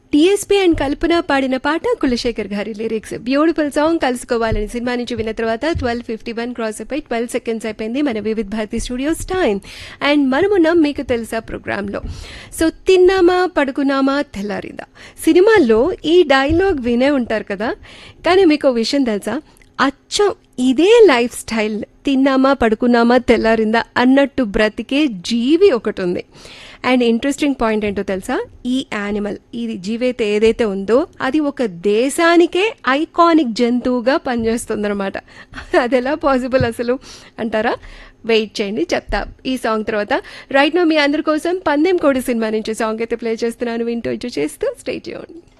tsp and కల్పన పాడిన పాట కులశేఖర్ గారి లిరిక్స్ బ్యూటిఫుల్ సాంగ్ కలుసుకోవాలని సినిమా నుంచి విన్న తర్వాత ట్వెల్వ్ ఫిఫ్టీ వన్ క్రాస్ అయిపోయి ట్వెల్వ్ సెకండ్స్ అయిపోయింది మన Vividh Bharati studios time and మనమున్నాం మీకు తెలుసా ప్రోగ్రాంలో సో తిన్నామా పడుకున్నామా తెల్లారిందా సినిమాల్లో ఈ డైలాగ్ వినే ఉంటారు కదా కానీ మీకు విషయం తెలుసా అచ్చం ఇదే లైఫ్ స్టైల్ తిన్నామా పడుకున్నామా తెల్లారిందా అన్నట్టు బ్రతికే జీవి ఒకటి ఉంది అండ్ ఇంట్రెస్టింగ్ పాయింట్ ఏంటో తెలుసా ఈ యానిమల్ ఇది జీవైతే ఏదైతే ఉందో అది ఒక దేశానికే ఐకానిక్ జంతువుగా పనిచేస్తుందన్నమాట అది ఎలా పాసిబుల్ అసలు అంటారా వెయిట్ చేయండి చెప్తా ఈ సాంగ్ తర్వాత రైట్ నో మీ అందరి కోసం పందెం కోడి సినిమా నుంచి సాంగ్ అయితే ప్లే చేస్తున్నాను వింటూ ఇచ్చు చేస్తూ స్టేట్ చేయండి